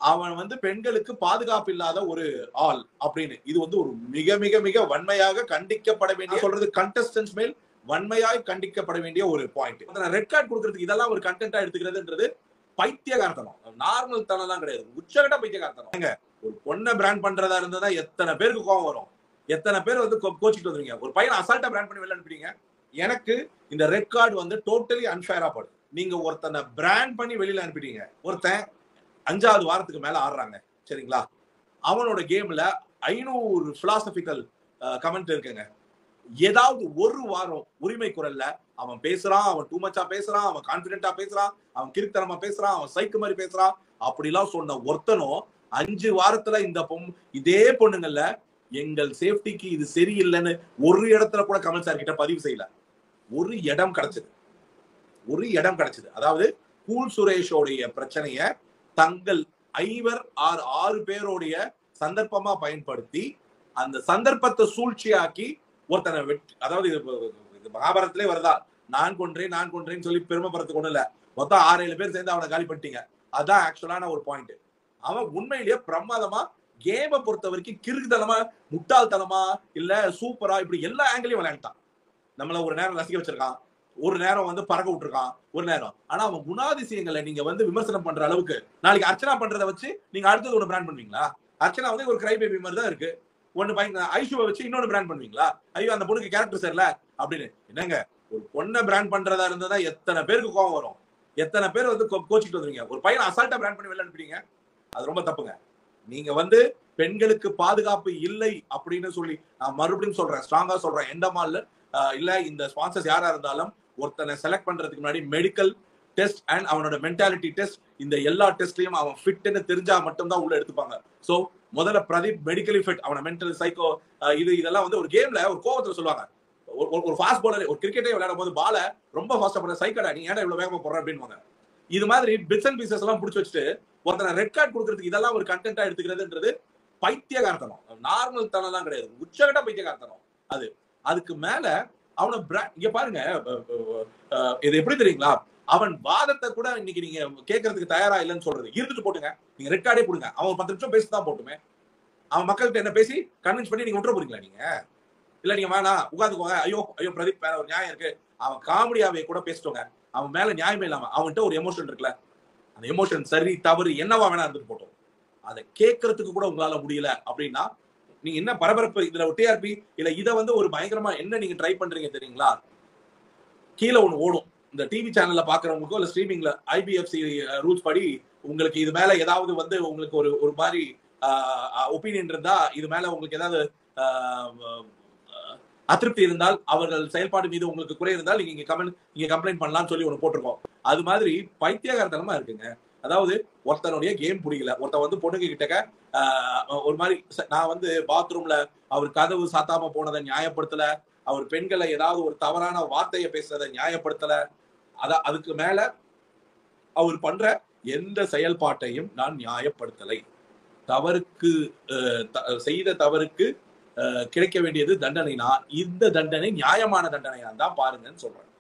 அவன் வந்து பெண்களுக்கு பாதுகாப்பு இல்லாத ஒரு ஆள் அப்படின்னு இது வந்து ஒரு மிக மிக மிக வன்மையாக கண்டிக்கப்பட வேண்டிய சொல்றது கண்டஸ்டன்ஸ் மேல் வன்மையாக கண்டிக்கப்பட வேண்டிய ஒரு பாயிண்ட் ரெட் கார்டு கொடுக்கறதுக்கு இதெல்லாம் ஒரு கண்டென்ட்டா எடுத்துக்கிறதுன்றது பைத்தியகார்த்தனம் நார்மல் தனம்லாம் கிடையாது உச்சகட்ட பைத்தியகார்த்தனம் ஏங்க, ஒரு பொண்ணை பிராண்ட் பண்றதா இருந்ததா எத்தனை பேருக்கு கோவம் வரும் எத்தனை பேர் வந்து கோ- கோச்சிட்டு வந்துருங்க ஒரு பையனை அசால்ட்டா பிராண்ட் பண்ணி வெளில அனுப்புறீங்க எனக்கு இந்த ரெட் கார்டு வந்து டோட்டலி அன்ஃபேரா படுது நீங்க ஒருத்தனை பிராண்ட் பண்ணி வெளியில அனுப்பிட்டீங்க ஒருத்தன் அஞ்சாவது வாரத்துக்கு மேல ஆடுறாங்க சரிங்களா அவனோட கேம்ல ஐநூறு பிலாசபிக்கல் கமெண்ட் இருக்குங்க ஏதாவது ஒரு வாரம் உரிமை குரல்ல அவன் பேசுறான் அவன் டூ மச்சா பேசுறான் அவன் கான்பிடென்டா பேசுறான் அவன் கிறுத்தனமா பேசுறான் அவன் சைக்கு மாதிரி பேசுறான் அப்படிலாம் சொன்ன ஒருத்தனும் அஞ்சு வாரத்துல இந்த பொம் இதே பொண்ணுங்கள்ல எங்கள் சேஃப்டிக்கு இது சரியில்லைன்னு ஒரு இடத்துல கூட கமல் சார் கிட்ட பதிவு செய்யல ஒரு இடம் கிடைச்சது ஒரு இடம் கிடைச்சது அதாவது கூல் சுரேஷோடைய பிரச்சனைய தங்கள் ஐவர் ஆறு ஆறு பேருடைய சந்தர்ப்பமா பயன்படுத்தி அந்த சந்தர்ப்பத்தை சூழ்ச்சியாக்கி ஒருத்தனை வெற்றி அதாவது இது இது மகாபாரதத்திலே வருதா நான் கொன்றேன் நான் கொன்றேன்னு சொல்லி பெருமைப்படுறதுக்கு ஒண்ணு இல்ல மொத்தம் ஆறு ஏழு பேர் சேர்ந்து அவனை காலி பண்ணிட்டீங்க அதான் ஆக்சுவலான ஒரு பாயிண்ட் அவன் உண்மையிலேயே பிரமாதமா கேமை பொறுத்த வரைக்கும் கிறுக்குத்தனமா முட்டாள்தனமா இல்ல சூப்பரா இப்படி எல்லா ஆங்கிலையும் விளையாண்டான் நம்மள ஒரு நேரம் ரசிக்க வச்சிருக்கான் ஒரு நேரம் வந்து பறக்க விட்டுருக்கான் ஒரு நேரம் ஆனா அவன் குணாதிசயங்களை நீங்க வந்து விமர்சனம் பண்ற அளவுக்கு நாளைக்கு அர்ச்சனா பண்றதை வச்சு நீங்க அடுத்தது ஒண்ணு பிராண்ட் பண்ணுவீங்களா அர்ச்சனா வந்து ஒரு கிரை பேபி மாதிரி தான் இருக்கு ஒண்ணு பயங்க ஐஷுவை வச்சு இன்னொன்னு பிராண்ட் பண்ணுவீங்களா ஐயோ அந்த பொண்ணுக்கு கேரக்டர் சரியில்ல அப்படின்னு என்னங்க ஒரு பொண்ணை பிராண்ட் பண்றதா இருந்ததா எத்தனை பேருக்கு கோவம் வரும் எத்தனை பேர் வந்து கோ- கோச்சிட்டு வந்துருங்க ஒரு பையனை அசால்ட்டா பிராண்ட் பண்ணி வெளில அனுப்புறீங்க அது ரொம்ப தப்புங்க நீங்க வந்து பெண்களுக்கு பாதுகாப்பு இல்லை அப்படின்னு சொல்லி நான் மறுபடியும் சொல்றேன் ஸ்ட்ராங்கா சொல்றேன் எந்த மால்ல இல்ல இந்த ஸ்பான்சர்ஸ் யாரா இருந்தாலும் ஒருத்தனை செலக்ட் பண்றதுக்கு முன்னாடி மெடிக்கல் டெஸ்ட் அண்ட் அவனோட மென்டாலிட்டி டெஸ்ட் இந்த எல்லா டெஸ்ட்லயும் அவன் ஃபிட்னு தெரிஞ்சா மட்டும்தான் உள்ள எடுத்துப்பாங்க சோ முதல்ல பிரதீப் மெடிக்கலி ஃபிட் அவன மென்டல் சைக்கோ இது இதெல்லாம் வந்து ஒரு கேம்ல ஒரு கோவத்துல சொல்லுவாங்க ஒரு- ஒரு- ஒரு ஃபாஸ்ட் பாலர் ஒரு கிரிக்கெட்டே விளையாடும் போது பால ரொம்ப ஃபாஸ்டா போற சைக்கடா நீ ஏன்டா இவ்வளவு வேகமா போற அப்படின்னு இது மாதிரி பிட்ஸ் அண்ட் பீசஸ் எல்லாம் புடிச்சு வச்சுட்டு ஒருத்தனை ரெட் கார்டு கொடுக்கறதுக்கு இதெல்லாம் ஒரு கண்டென்ட்டா எடுத்துக்கிறதுன்றது பைத்தியகார்த்தனம் நார்மல் தனம்லாம் கிடையாது உச்சகட்ட பைத்தியகார்த்தனம் அது அதுக்கு மேல அவனை bra- இங்க பாருங்க அஹ், அஹ், அஹ், இது எப்படி தெரியுங்களா அவன் வாதத்தை கூட இன்னைக்கு நீங்க கேட்கறதுக்கு தயாரா இல்லைன்னு சொல்றது இருந்துட்டு போட்டுங்க நீங்க ரெட் கார்டே கொடுங்க அவன் ஒரு பத்து நிமிஷம் பேசி தான் போட்டுமே அவன் மக்கள்கிட்ட என்ன பேசி கன்வின்ஸ் பண்ணி நீங்க விட்டுற போறீங்களா நீங்க இல்ல நீங்க வேணாம் உட்காந்துக்கோங்க ஐயோ ஐயோ பிரதீப் மேல ஒரு நியாயம் இருக்கு அவன் காமெடியாவே கூட பேசிட்டோங்க அவன் மேல நியாயமே இல்லாம அவன்கிட்ட ஒரு எமோஷன் இருக்குல்ல அந்த எமோஷன் சரி தவறு என்னவா வேணா இருந்துட்டு போட்டோம் அதை கேட்கறதுக்கு கூட உங்களால முடியல அப்படின்னா நீங்க என்ன பரபரப்பு இதுல டிஆர்பி இல்ல இதை வந்து ஒரு பயங்கரமா என்ன நீங்க ட்ரை பண்றீங்க தெரியுங்களா கீழே ஒண்ணு ஓடும் இந்த டிவி சேனல்ல பாக்குறவங்களுக்கோ இல்ல ஸ்ட்ரீமிங்ல ஐபிஎஃப்சி ரூல்ஸ் படி உங்களுக்கு இது மேல ஏதாவது வந்து உங்களுக்கு ஒரு ஒரு மாதிரி ஒப்பீனியன் இருந்தா இது மேல உங்களுக்கு ஏதாவது ஆஹ், ஆஹ், அதிருப்தி இருந்தால் அவர்கள் செயல்பாடு மீது உங்களுக்கு குறை இருந்தால் நீங்க இங்க கமெண்ட் நீங்க கம்ப்ளைண்ட் பண்ணலாம்னு சொல்லி ஒண்ணு போட்டிருக்கோம் அது மாதிரி பைத்தியகாரத்தனமா இருக்குங்க அதாவது ஒருத்தனுடைய கேம் பிடிக்கல ஒருத்தன் வந்து பொண்ணுங்க கிட்டக்க ஆஹ், ஒரு மாதிரி ச- நான் வந்து பாத்ரூம்ல அவர் கதவு சாத்தாம போனதை நியாயப்படுத்தல அவர் பெண்களை ஏதாவது ஒரு தவறான வார்த்தையை பேசுறதை நியாயப்படுத்தல அத அதுக்கு மேல அவர் பண்ற எந்த செயல்பாட்டையும் நான் நியாயப்படுத்தலை தவறுக்கு அஹ், த- செய்த தவறுக்கு அஹ், கிடைக்க வேண்டியது தண்டனைனா இந்த தண்டனை நியாயமான தண்டனையா தான் பாருங்கன்னு சொல்றேன்